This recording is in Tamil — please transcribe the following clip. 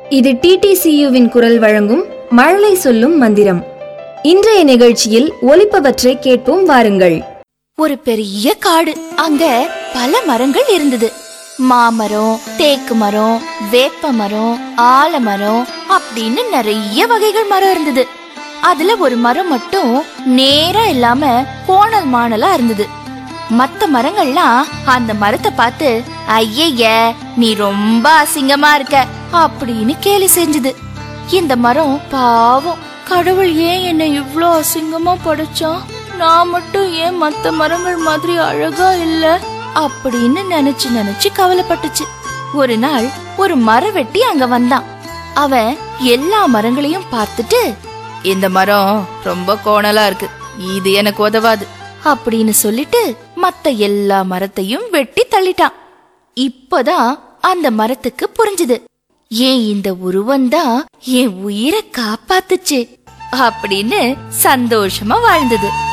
இது டிடிசியுவின் குரல் வழங்கும் மழலை சொல்லும் மந்திரம் இன்றைய நிகழ்ச்சியில் ஒலிப்பவற்றை கேட்போம் வாருங்கள் ஒரு பெரிய காடு அங்க பல மரங்கள் இருந்தது மாமரம் தேக்கு மரம் வேப்ப மரம் ஆலமரம் அப்படின்னு நிறைய வகைகள் மரம் இருந்தது அதுல ஒரு மரம் மட்டும் நேரா இல்லாம கோணல் மாணலா இருந்தது மத்த மரங்கள்லாம் அந்த மரத்தை பார்த்து ஐயய்ய நீ ரொம்ப அசிங்கமா இருக்க அப்படின்னு கேலி செஞ்சது இந்த மரம் பாவம் கடவுள் ஏன் என்னை இவ்ளோ அசிங்கமா படைச்சான் நான் மட்டும் ஏன் மத்த மரங்கள் மாதிரி அழகா இல்ல அப்படின்னு நினைச்சு நினைச்சு கவலைப்பட்டுச்சு ஒரு நாள் ஒரு மரவெட்டி அங்க வந்தான் அவன் எல்லா மரங்களையும் பார்த்துட்டு இந்த மரம் ரொம்ப கோணலா இருக்கு இது எனக்கு உதவாது அப்படின்னு சொல்லிட்டு மத்த எல்லா மரத்தையும் வெட்டி தள்ளிட்டான் இப்பதான் அந்த மரத்துக்கு புரிஞ்சுது ஏன் இந்த உருவம்தான் என் உயிரை காப்பாத்துச்சு அப்படின்னு சந்தோஷமா வாழ்ந்தது